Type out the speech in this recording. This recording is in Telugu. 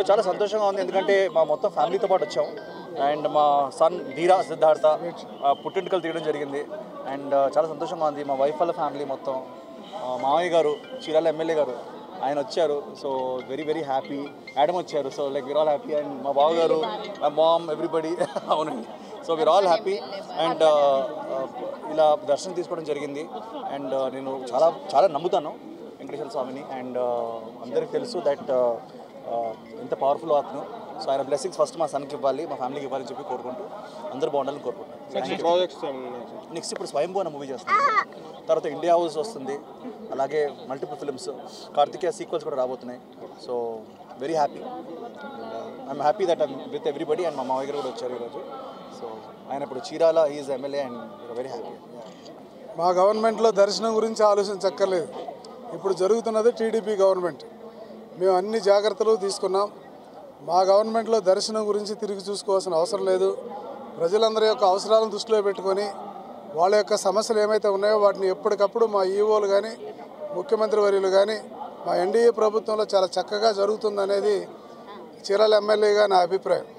చాలా సంతోషంగా ఉంది ఎందుకంటే మా మొత్తం ఫ్యామిలీతో పాటు వచ్చాం అండ్ మా సన్ ధీరా సిద్ధార్థ ఆ, పుట్టింటికలు తీయడం జరిగింది అండ్ చాలా సంతోషంగా ఉంది మా వైఫ్ వాళ్ళ ఫ్యామిలీ మొత్తం ఆ, మామయ్య గారు చీరాల ఎమ్మెల్యే గారు ఆయన వచ్చారు సో వెరీ వెరీ హ్యాపీ యాడమ్ వచ్చారు so like we're all happy and మా బావ గారు మా మామ్ ఎవ్రీబడి అవునండి so we're all happy and ఇలా దర్శనం తీసుకోవడం జరిగింది అండ్ నేను చాలా చాలా నమ్ముతాను వెంకటేశ్వర స్వామిని అండ్ అందరికీ తెలుసు దట్ ఎంత పవర్ఫుల్ అతను సో ఆయన బ్లెస్సింగ్స్ ఫస్ట్ మా సన్కి ఇవ్వాలి మా ఫ్యామిలీకి ఇవ్వాలని చెప్పి కోరుకుంటూ అందరూ బాగుండాలని కోరుకుంటాను ప్రాజెక్ట్స్ నెక్స్ట్ ఇప్పుడు స్వయంభూ అనే మూవీ చేస్తాను తర్వాత ఇండియా హౌస్ వస్తుంది అలాగే మల్టిపుల్ ఫిల్మ్స్ కార్తికేయ సీక్వెల్స్ కూడా రాబోతున్నాయి so very happy I'm happy that I'm with everybody and మా మామయ్య గారు కూడా వచ్చారు ఈరోజు సో ఆయన ఇప్పుడు Chirala is MLA and very happy మా గవర్నమెంట్లో దర్శనం గురించి ఆలోచించక్కర్లేదు ఇప్పుడు జరుగుతున్నది టీడీపీ గవర్నమెంట్ మేము అన్ని జాగ్రత్తలు తీసుకున్నాం మా గవర్నమెంట్లో దర్శనం గురించి తిరిగి చూసుకోవాల్సిన అవసరం లేదు ప్రజలందరి యొక్క అవసరాలను దృష్టిలో పెట్టుకొని వాళ్ళ యొక్క సమస్యలు ఏమైతే ఉన్నాయో వాటిని ఎప్పటికప్పుడు మా ఈఓలు కానీ ముఖ్యమంత్రి వర్యులు కానీ మా ఎన్డీఏ ప్రభుత్వంలో చాలా చక్కగా జరుగుతుందనేది చీరాల ఎమ్మెల్యేగా నా అభిప్రాయం